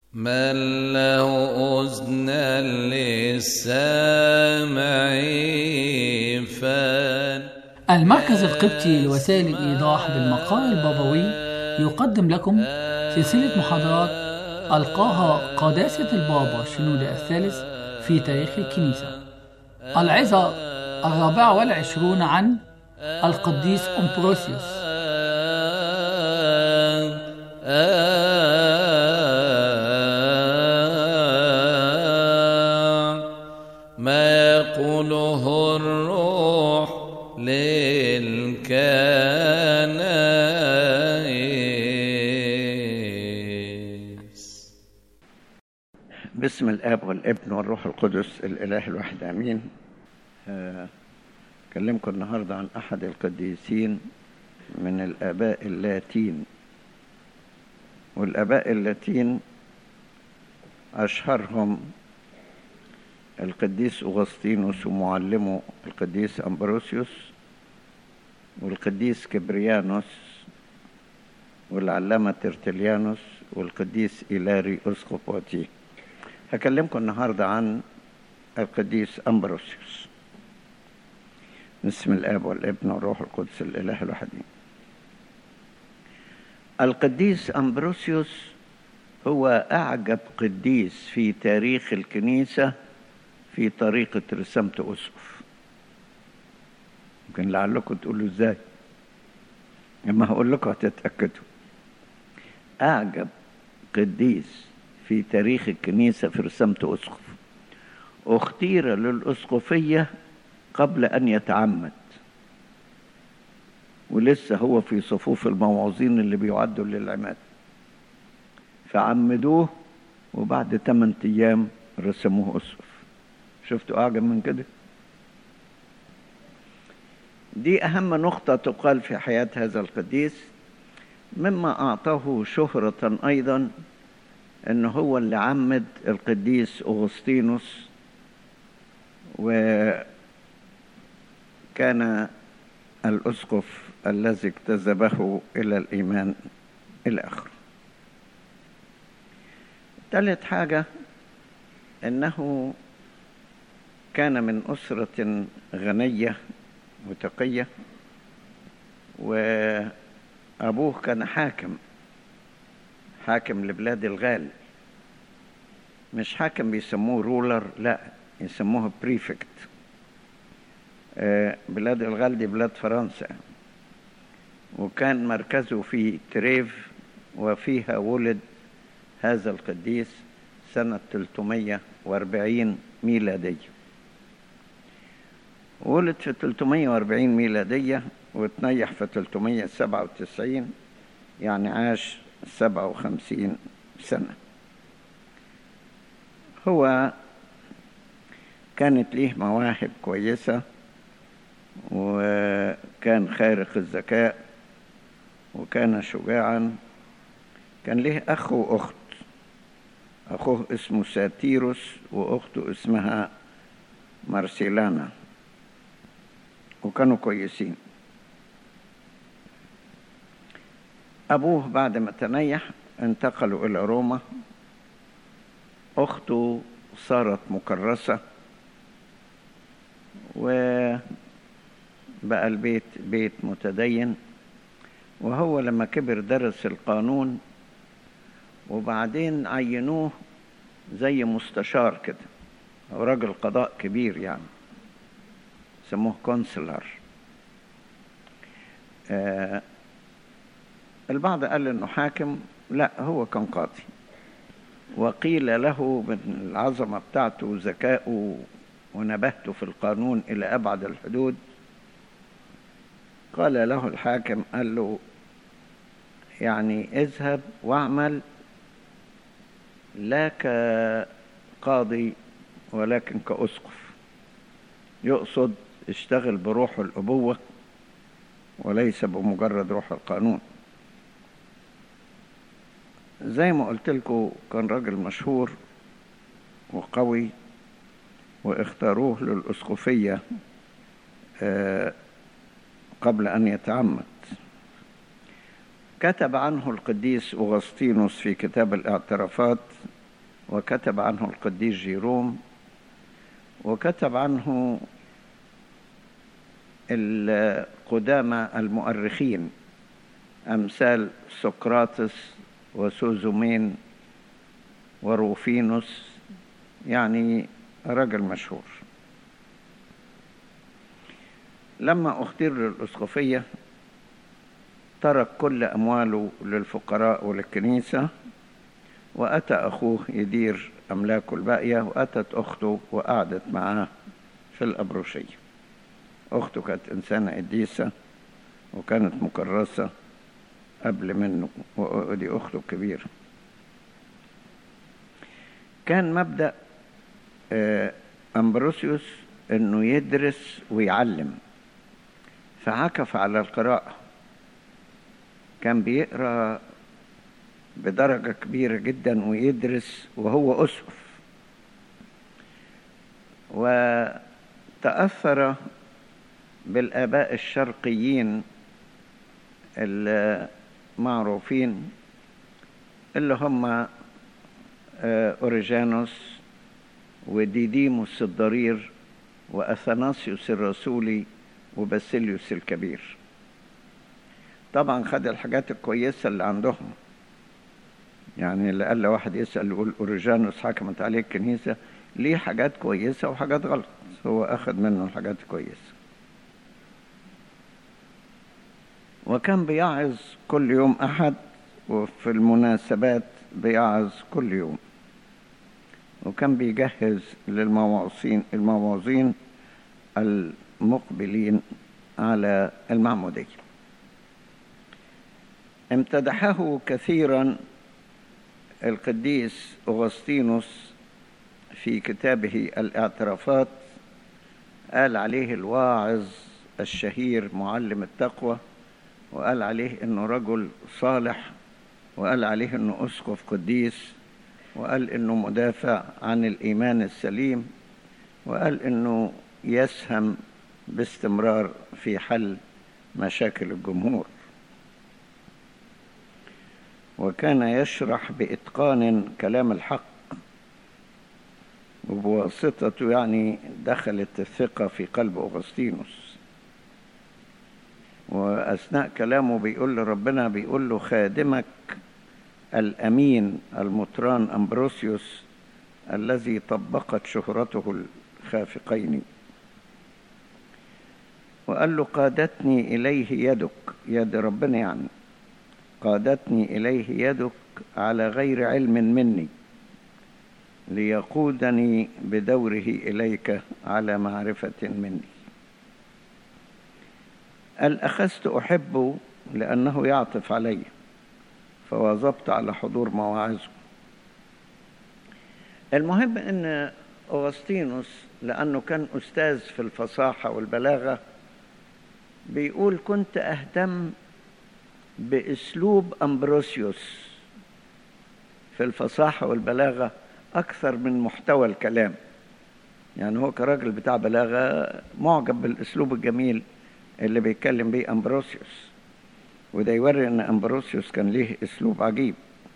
من له أذنا للسامع فان المركز القبطي لوسائل الإيضاح بالمقال البابوي يقدم لكم سلسلة محاضرات ألقاها قداسة البابا شنودة الثالث في تاريخ الكنيسة العظة الرابعة والعشرون عن القديس أمبروسيوس ما يقوله الروح للكنائس باسم الاب والابن والروح القدس الاله الواحد امين آه، اكلمكم النهارده عن احد القديسين من الاباء اللاتين والاباء اللاتين اشهرهم القديس أغسطينوس ومعلمه القديس أمبروسيوس والقديس كبريانوس والعلامة ترتليانوس والقديس إيلاري أسقف واتيه هكلمكم النهاردة عن القديس أمبروسيوس باسم الآب والابن والروح القدس الإله الواحد القديس أمبروسيوس هو أعجب قديس في تاريخ الكنيسة في طريقة رسامة أسقف يمكن لعلكم تقولوا ازاي لما هقول لكم هتتأكدوا أعجب قديس في تاريخ الكنيسة في رسامة أسقف اختير للأسقفية قبل أن يتعمد ولسه هو في صفوف المواعظين اللي بيعدوا للعماد فعمدوه وبعد 8 أيام رسموه أسقف شفتوا أعجب من كده دي أهم نقطة تقال في حياة هذا القديس مما أعطاه شهرة أيضا أنه هو اللي عمد القديس أغسطينوس وكان الأسقف الذي اجتذبه إلى الإيمان إلى آخره ثالث حاجة أنه كان من أسرة غنية وتقية وأبوه كان حاكم حاكم لبلاد الغال مش حاكم بيسموه رولر لا يسموه بريفكت بلاد الغال دي بلاد فرنسا وكان مركزه في تريف وفيها ولد هذا القديس سنة 340 ميلادية ولد في 340 ميلادية وتنيح في 397 يعني عاش 57 سنة هو كانت ليه مواهب كويسة وكان خارق الذكاء وكان شجاعا كان ليه أخ وأخت أخوه اسمه ساتيروس وأخته اسمها مارسيلانا وكانوا كويسين أبوه بعد ما تنيح انتقلوا إلى روما أخته صارت مكرسة وبقى البيت بيت متدين وهو لما كبر درس القانون وبعدين عينوه زي مستشار كده أو راجل قضاء كبير يعني سموه كونسلر آه البعض قال انه حاكم لا هو كان قاضي وقيل له من العظمه بتاعته وذكائه ونبهته في القانون الى ابعد الحدود قال له الحاكم قال له يعني اذهب واعمل لا كقاضي ولكن كأسقف يقصد اشتغل بروح الأبوة وليس بمجرد روح القانون زي ما قلت لكم كان راجل مشهور وقوي واختاروه للأسقفية قبل أن يتعمد كتب عنه القديس أغسطينوس في كتاب الاعترافات وكتب عنه القديس جيروم وكتب عنه القدامى المؤرخين أمثال سقراطس وسوزومين وروفينوس يعني رجل مشهور لما اختير للأسقفية ترك كل أمواله للفقراء وللكنيسة وأتى أخوه يدير أملاكه الباقية وأتت أخته وقعدت معاه في الأبروشية أخته كانت إنسانة قديسة وكانت مكرسة قبل منه ودي أخته الكبيرة كان مبدأ أمبروسيوس إنه يدرس ويعلم فعكف على القراءة كان بيقرأ بدرجة كبيرة جدا ويدرس وهو أسقف وتأثر بالآباء الشرقيين المعروفين اللي هم أوريجانوس وديديموس الضرير وأثناسيوس الرسولي وباسيليوس الكبير طبعا خد الحاجات الكويسة اللي عندهم يعني لألا واحد يسأل يقول أوريجانوس حكمت عليه الكنيسة ليه حاجات كويسة وحاجات غلط هو أخذ منه الحاجات الكويسة وكان بيعظ كل يوم أحد وفي المناسبات بيعظ كل يوم وكان بيجهز للمواعظين المواعظين المقبلين على المعمودية امتدحه كثيرا القديس أغسطينوس في كتابه الاعترافات قال عليه الواعظ الشهير معلم التقوى وقال عليه انه رجل صالح وقال عليه انه اسقف قديس وقال انه مدافع عن الايمان السليم وقال انه يسهم باستمرار في حل مشاكل الجمهور وكان يشرح بإتقان كلام الحق وبواسطته يعني دخلت الثقة في قلب أغسطينوس وأثناء كلامه بيقول لربنا بيقول له خادمك الأمين المطران أمبروسيوس الذي طبقت شهرته الخافقين وقال له قادتني إليه يدك يد ربنا يعني قادتني إليه يدك على غير علم مني ليقودني بدوره إليك على معرفة مني قال أخذت أحبه لأنه يعطف علي فواظبت على حضور مواعظه المهم أن أغسطينوس لأنه كان أستاذ في الفصاحة والبلاغة بيقول كنت أهتم بأسلوب أمبروسيوس في الفصاحة والبلاغة أكثر من محتوى الكلام يعني هو كراجل بتاع بلاغة معجب بالأسلوب الجميل اللي بيتكلم بيه أمبروسيوس وده يوري أن أمبروسيوس كان ليه أسلوب عجيب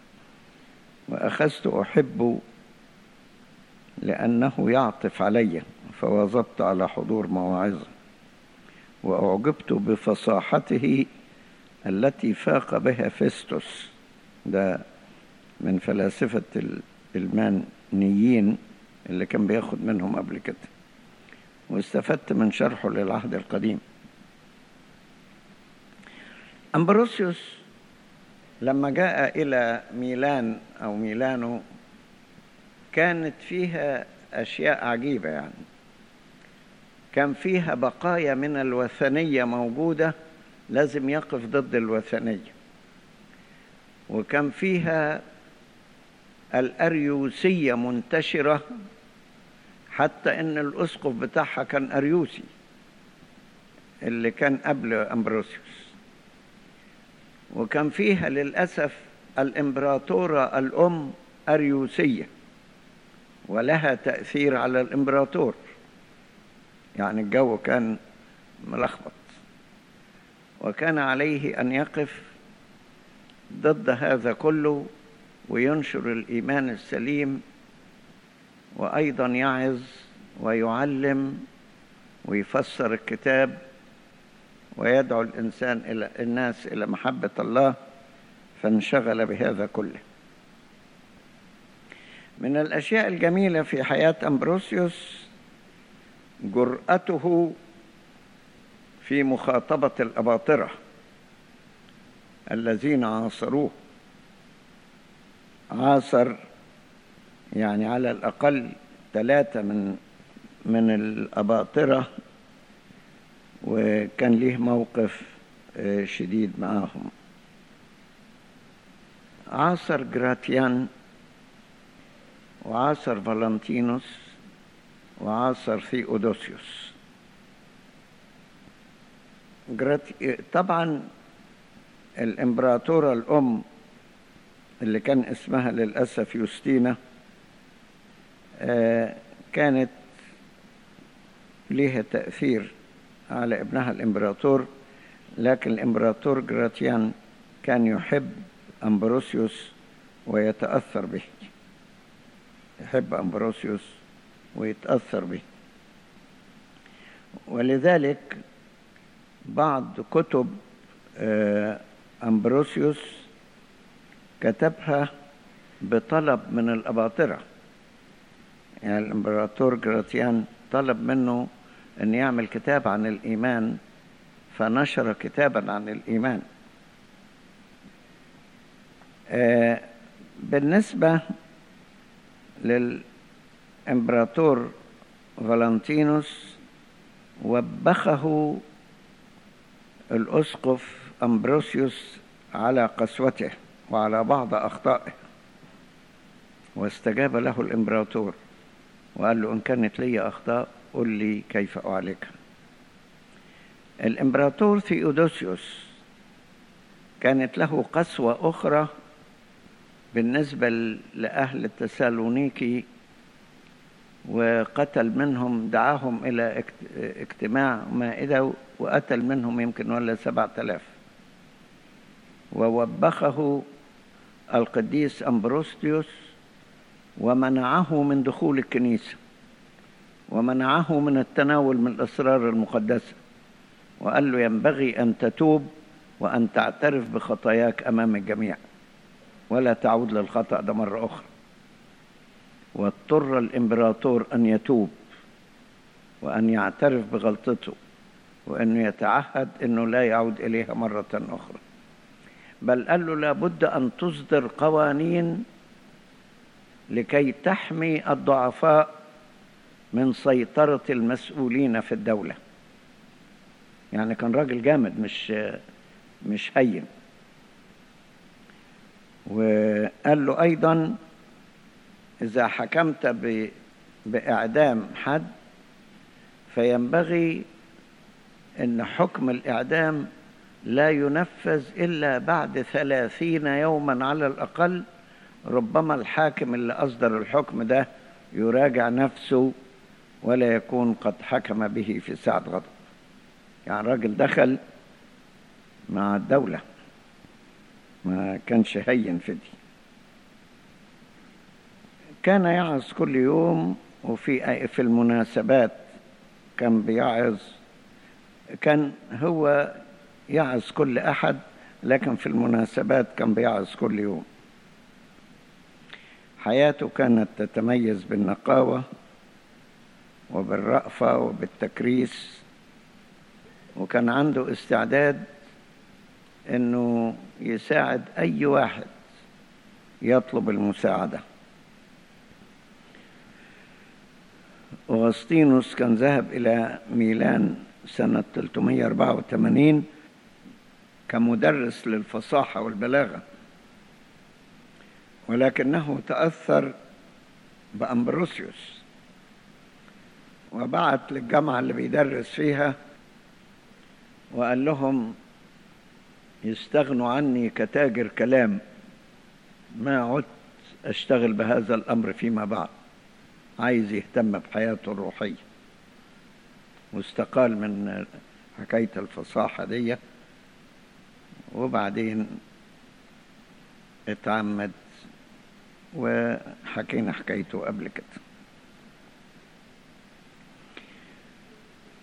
وأخذت أحبه لأنه يعطف علي فواظبت على حضور مواعظه وأعجبت بفصاحته التي فاق بها فيستوس ده من فلاسفة المانيين اللي كان بياخد منهم قبل كده واستفدت من شرحه للعهد القديم أمبروسيوس لما جاء إلى ميلان أو ميلانو كانت فيها أشياء عجيبة يعني كان فيها بقايا من الوثنية موجودة لازم يقف ضد الوثنية وكان فيها الأريوسية منتشرة حتى إن الأسقف بتاعها كان أريوسي اللي كان قبل أمبروسيوس وكان فيها للأسف الإمبراطورة الأم أريوسية ولها تأثير على الإمبراطور يعني الجو كان ملخبط وكان عليه أن يقف ضد هذا كله وينشر الإيمان السليم وأيضا يعظ ويعلم ويفسر الكتاب ويدعو الإنسان إلى الناس إلى محبة الله فانشغل بهذا كله من الأشياء الجميلة في حياة أمبروسيوس جرأته في مخاطبة الأباطرة الذين عاصروه عاصر يعني على الأقل ثلاثة من من الأباطرة وكان ليه موقف شديد معاهم عاصر جراتيان وعاصر فالنتينوس وعاصر ثيودوسيوس جراتي... طبعا الامبراطورة الأم اللي كان اسمها للأسف يوستينا كانت ليها تأثير على ابنها الإمبراطور لكن الإمبراطور جراتيان كان يحب أمبروسيوس ويتأثر به يحب أمبروسيوس ويتأثر به ولذلك بعض كتب أمبروسيوس كتبها بطلب من الأباطرة يعني الإمبراطور جراتيان طلب منه أن يعمل كتاب عن الإيمان فنشر كتابا عن الإيمان بالنسبة للإمبراطور فالنتينوس وبخه الأسقف أمبروسيوس على قسوته وعلى بعض أخطائه واستجاب له الإمبراطور وقال له إن كانت لي أخطاء قل لي كيف أعالجها الإمبراطور ثيودوسيوس كانت له قسوة أخرى بالنسبة لأهل التسالونيكي وقتل منهم دعاهم إلى اجتماع مائدة وقتل منهم يمكن ولا سبعة آلاف ووبخه القديس أمبروستيوس ومنعه من دخول الكنيسة ومنعه من التناول من الأسرار المقدسة وقال له ينبغي أن تتوب وأن تعترف بخطاياك أمام الجميع ولا تعود للخطأ ده مرة أخرى واضطر الإمبراطور أن يتوب وأن يعترف بغلطته وأنه يتعهد أنه لا يعود إليها مرة أخرى بل قال له لابد أن تصدر قوانين لكي تحمي الضعفاء من سيطرة المسؤولين في الدولة يعني كان راجل جامد مش مش هين وقال له أيضا إذا حكمت ب... بإعدام حد فينبغي أن حكم الإعدام لا ينفذ إلا بعد ثلاثين يوما على الأقل ربما الحاكم اللي أصدر الحكم ده يراجع نفسه ولا يكون قد حكم به في ساعة غضب يعني راجل دخل مع الدولة ما كانش هين في دي كان يعظ كل يوم وفي في المناسبات كان بيعظ كان هو يعظ كل أحد لكن في المناسبات كان بيعظ كل يوم حياته كانت تتميز بالنقاوة وبالرأفة وبالتكريس وكان عنده استعداد انه يساعد اي واحد يطلب المساعده أغسطينوس كان ذهب إلى ميلان سنة 384 كمدرس للفصاحة والبلاغة ولكنه تأثر بأمبروسيوس وبعت للجامعة اللي بيدرس فيها وقال لهم يستغنوا عني كتاجر كلام ما عدت أشتغل بهذا الأمر فيما بعد عايز يهتم بحياته الروحية واستقال من حكاية الفصاحة دي وبعدين اتعمد وحكينا حكايته قبل كده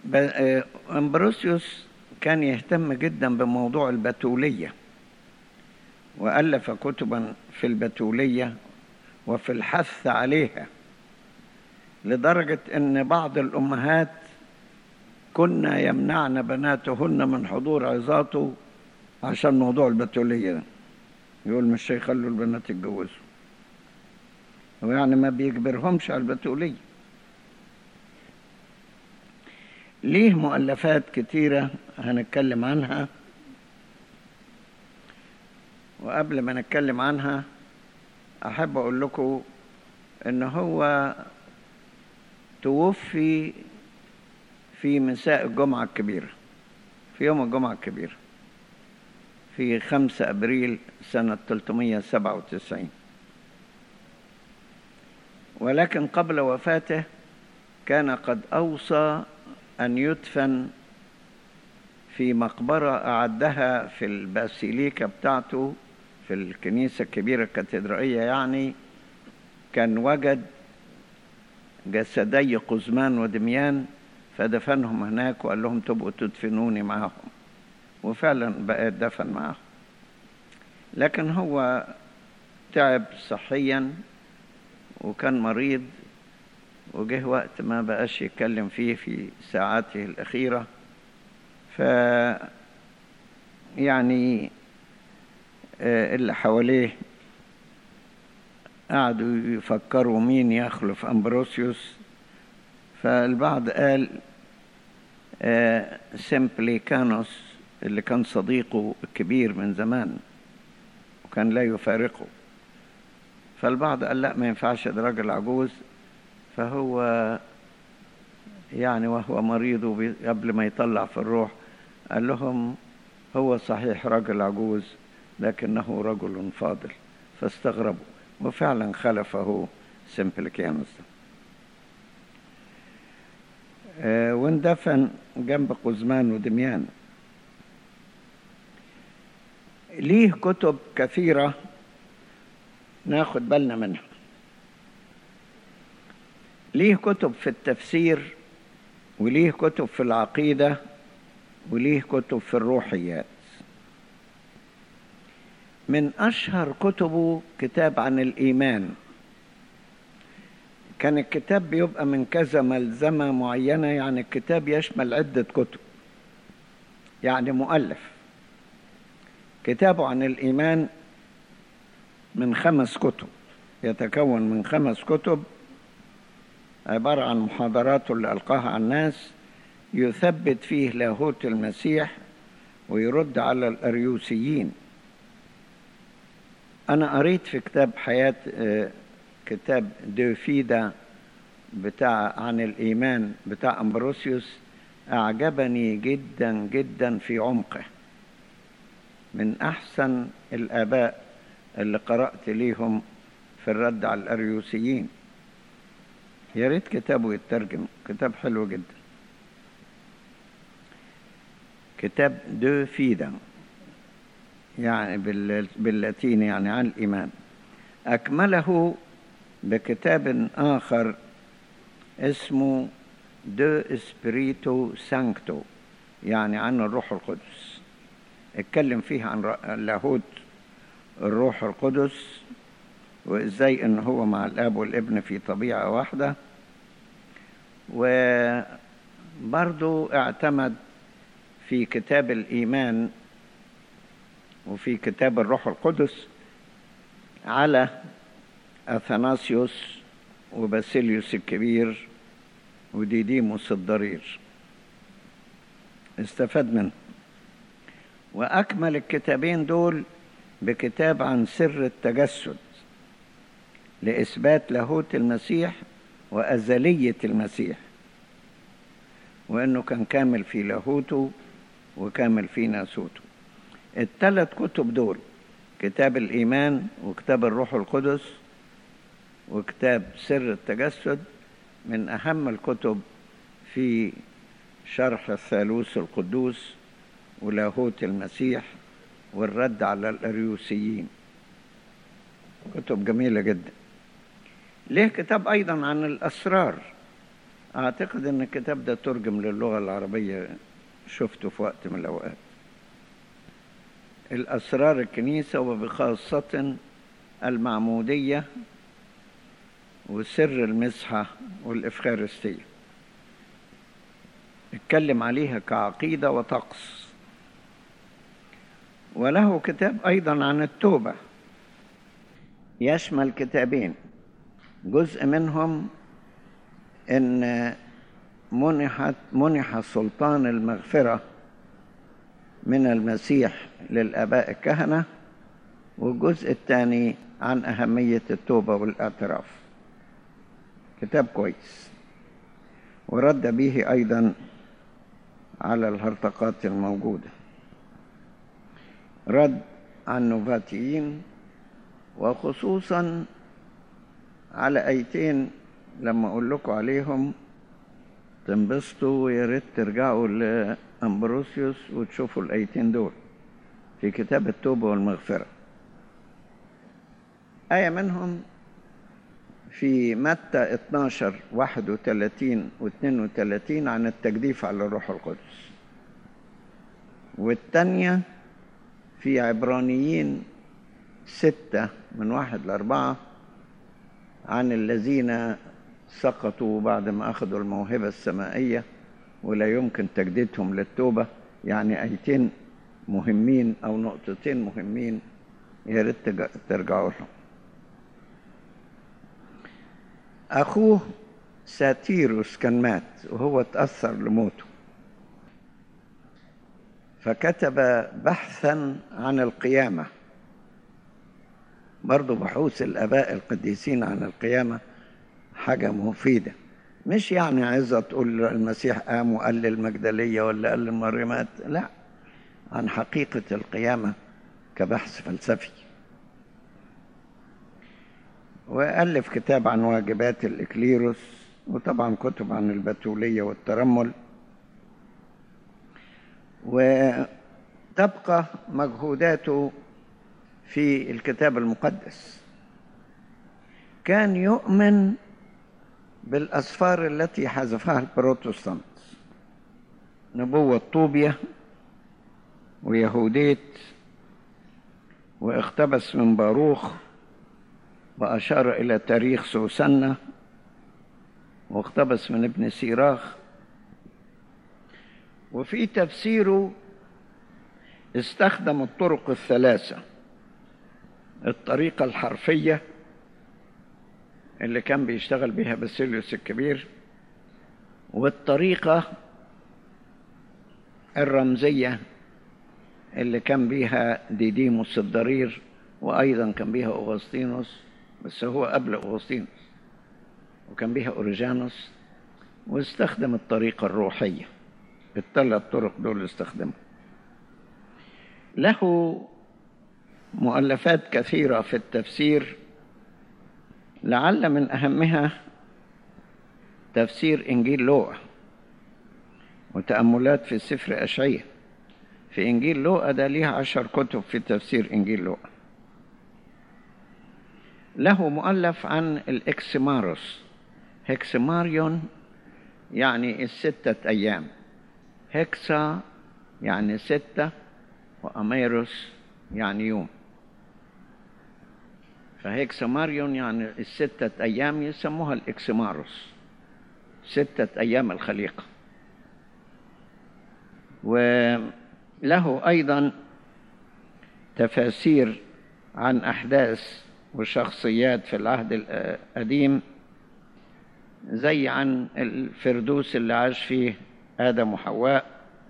ب- آه، أمبروسيوس كان يهتم جدا بموضوع البتولية وألف كتبا في البتولية وفي الحث عليها لدرجة أن بعض الأمهات كنا يمنعن بناتهن من حضور عظاته عشان موضوع البتولية ده يقول مش هيخلوا البنات يتجوزوا ويعني ما بيجبرهمش على البتولية ليه مؤلفات كتيرة هنتكلم عنها وقبل ما نتكلم عنها أحب أقول لكم إن هو توفي في مساء الجمعة الكبيرة في يوم الجمعة الكبيرة في 5 أبريل سنة 397 ولكن قبل وفاته كان قد أوصى أن يدفن في مقبرة أعدها في الباسيليكا بتاعته في الكنيسة الكبيرة الكاتدرائية يعني كان وجد جسدي قزمان ودميان فدفنهم هناك وقال لهم تبقوا تدفنوني معهم وفعلا بقى دفن معهم لكن هو تعب صحيا وكان مريض وجه وقت ما بقاش يتكلم فيه في ساعاته الأخيرة ف يعني آه، اللي حواليه قعدوا يفكروا مين يخلف أمبروسيوس فالبعض قال آه، سيمبليكانوس اللي كان صديقه الكبير من زمان وكان لا يفارقه فالبعض قال لا ما ينفعش ده راجل عجوز فهو يعني وهو مريض وبي- قبل ما يطلع في الروح قال لهم هو صحيح رجل عجوز لكنه رجل فاضل فاستغربوا وفعلا خلفه سمبلكيانوس ده. آه، واندفن جنب قزمان ودميان ليه كتب كثيرة ناخد بالنا منها ليه كتب في التفسير وليه كتب في العقيدة وليه كتب في الروحيات من أشهر كتبه كتاب عن الإيمان كان الكتاب بيبقى من كذا ملزمة معينة يعني الكتاب يشمل عدة كتب يعني مؤلف كتابه عن الإيمان من خمس كتب يتكون من خمس كتب عبارة عن محاضراته اللي ألقاها على الناس يثبت فيه لاهوت المسيح ويرد على الأريوسيين أنا قريت في كتاب حياة آه، كتاب دوفيدا بتاع عن الإيمان بتاع أمبروسيوس أعجبني جدا جدا في عمقه من أحسن الآباء اللي قرأت ليهم في الرد على الأريوسيين يا ريت كتابه يترجم كتاب حلو جدا كتاب دو فيدا يعني بال- باللاتيني يعني عن الإيمان أكمله بكتاب آخر اسمه دو اسبريتو سانكتو يعني عن الروح القدس اتكلم فيه عن ر- لاهوت الروح القدس وازاي ان هو مع الاب والابن في طبيعه واحده وبرضو اعتمد في كتاب الايمان وفي كتاب الروح القدس على اثناسيوس وباسيليوس الكبير وديديموس الضرير استفاد منه واكمل الكتابين دول بكتاب عن سر التجسد لإثبات لاهوت المسيح وأزلية المسيح وإنه كان كامل في لاهوته وكامل في ناسوته الثلاث كتب دول كتاب الإيمان وكتاب الروح القدس وكتاب سر التجسد من أهم الكتب في شرح الثالوث القدوس ولاهوت المسيح والرد على الأريوسيين كتب جميلة جدا ليه كتاب أيضا عن الأسرار أعتقد أن الكتاب ده ترجم للغة العربية شفته في وقت من الأوقات الأسرار الكنيسة وبخاصة المعمودية وسر المسحة والإفخارستية اتكلم عليها كعقيدة وطقس وله كتاب أيضا عن التوبة يشمل كتابين جزء منهم ان منحت منح سلطان المغفرة من المسيح للآباء الكهنة والجزء الثاني عن أهمية التوبة والاعتراف كتاب كويس ورد به أيضا على الهرطقات الموجودة رد عن نوفاتيين وخصوصا على ايتين لما اقول لكم عليهم تنبسطوا ويا ريت ترجعوا لامبروسيوس وتشوفوا الايتين دول في كتاب التوبه والمغفره ايه منهم في متى 12 31 و 32 عن التجديف على الروح القدس والتانية في عبرانيين ستة من واحد لأربعة عن الذين سقطوا بعد ما أخذوا الموهبة السمائية ولا يمكن تجديدهم للتوبة يعني آيتين مهمين أو نقطتين مهمين يا ريت ترجعوا لهم أخوه ساتيروس كان مات وهو تأثر لموته فكتب بحثا عن القيامة برضو بحوث الآباء القديسين عن القيامة حاجة مفيدة مش يعني عايزة تقول المسيح قام وقال للمجدلية ولا قال للمريمات لا عن حقيقة القيامة كبحث فلسفي وألف كتاب عن واجبات الإكليروس وطبعا كتب عن البتولية والترمل وتبقى مجهوداته في الكتاب المقدس كان يؤمن بالأسفار التي حذفها البروتستانت نبوة طوبية ويهوديت واقتبس من باروخ وأشار إلى تاريخ سوسنة واقتبس من ابن سيراخ وفي تفسيره استخدم الطرق الثلاثة الطريقة الحرفية اللي كان بيشتغل بها باسيليوس الكبير والطريقة الرمزية اللي كان بيها ديديموس الضرير وأيضا كان بيها أغسطينوس بس هو قبل أغسطينوس وكان بيها أوريجانوس واستخدم الطريقة الروحية الثلاث طرق دول استخدمها له مؤلفات كثيرة في التفسير لعل من أهمها تفسير إنجيل لوقا وتأملات في سفر أشعية في إنجيل لوقا ده ليها عشر كتب في تفسير إنجيل لوقا له مؤلف عن الإكسماروس هكسماريون يعني الستة أيام هكسا يعني ستة وأميروس يعني يوم فهيكسماريون يعني الستة أيام يسموها الإكسماروس ستة أيام الخليقة وله أيضا تفاسير عن أحداث وشخصيات في العهد القديم زي عن الفردوس اللي عاش فيه آدم وحواء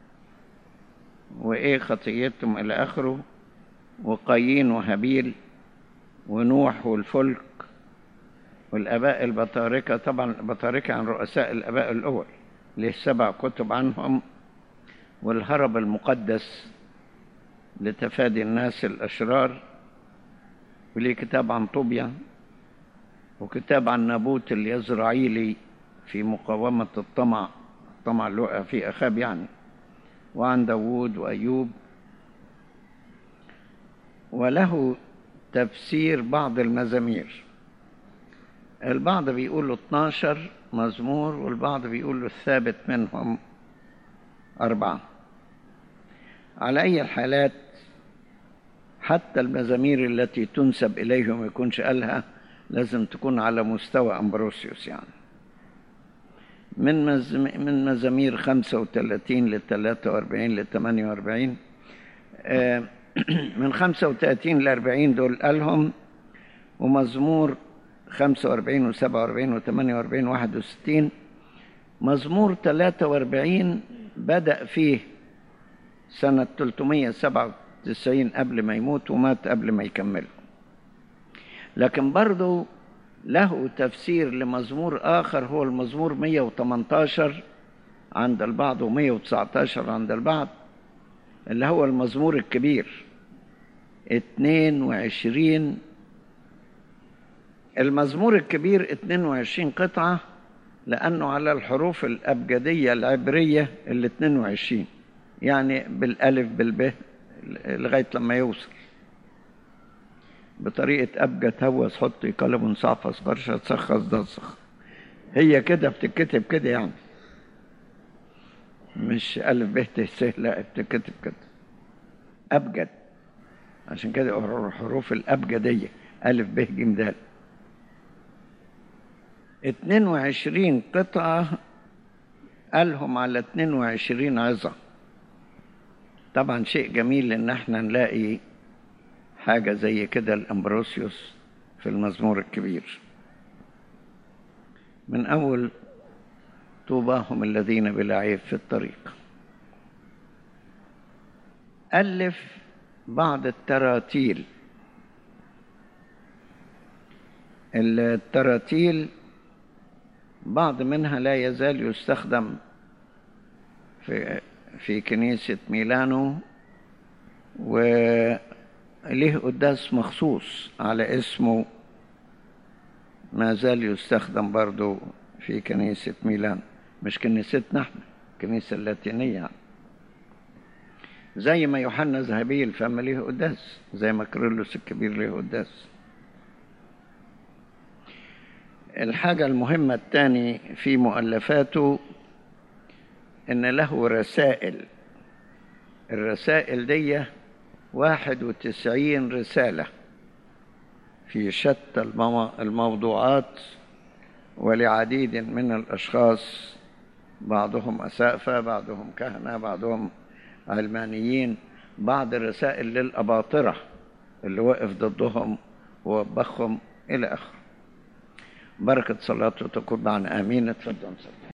وإيه خطيتهم إلى آخره وقايين وهابيل ونوح والفلك والآباء البطاركة طبعا البطاركة عن رؤساء الآباء الأول له سبع كتب عنهم والهرب المقدس لتفادي الناس الأشرار وليه كتاب عن طوبيا وكتاب عن نابوت اليزرعيلي في مقاومة الطمع الطمع اللي وقع فيه أخاب يعني وعن داوود وأيوب وله تفسير بعض المزامير البعض بيقولوا 12 مزمور والبعض بيقولوا الثابت منهم أربعة على أي الحالات حتى المزامير التي تنسب إليه وما يكونش قالها لازم تكون على مستوى أمبروسيوس يعني من مزم... من مزامير 35 ل 43 ل 48 آه، من 35 ل 40 دول قالهم ومزمور 45 و 47 و 48 و 61 مزمور 43 بدأ فيه سنة 397 قبل ما يموت ومات قبل ما يكمله لكن برضه له تفسير لمزمور آخر هو المزمور 118 عند البعض و119 عند البعض اللي هو المزمور الكبير 22 المزمور الكبير 22 قطعة لأنه على الحروف الأبجدية العبرية ال 22 يعني بالألف بالب لغاية لما يوصل بطريقة أبجد هوس حط قلم صعفص برشا تسخص دسخ هي كده بتتكتب كده يعني مش ألف ب ت س لا بتتكتب كده أبجد عشان كده الحروف الأبجدية ألف ب ج د 22 قطعة قالهم على 22 عظة طبعا شيء جميل ان احنا نلاقي حاجة زي كده الأمبروسيوس في المزمور الكبير من أول طوباهم الذين بلا عيب في الطريق ألف بعض التراتيل التراتيل بعض منها لا يزال يستخدم في في كنيسة ميلانو وله قداس مخصوص على اسمه ما زال يستخدم برضو في كنيسة ميلان مش كنيستنا احنا الكنيسة اللاتينية يعني. زي ما يوحنا ذهبي الفم ليه قداس زي ما كيرلس الكبير ليه قداس الحاجة المهمة الثاني في مؤلفاته إن له رسائل الرسائل دي واحد وتسعين رسالة في شتى الموضوعات ولعديد من الأشخاص بعضهم أسافة بعضهم كهنة بعضهم علمانيين بعض الرسائل للأباطرة اللي وقف ضدهم ووبخهم إلى آخره بركة صلاته تكون معنا آمين اتفضل صلي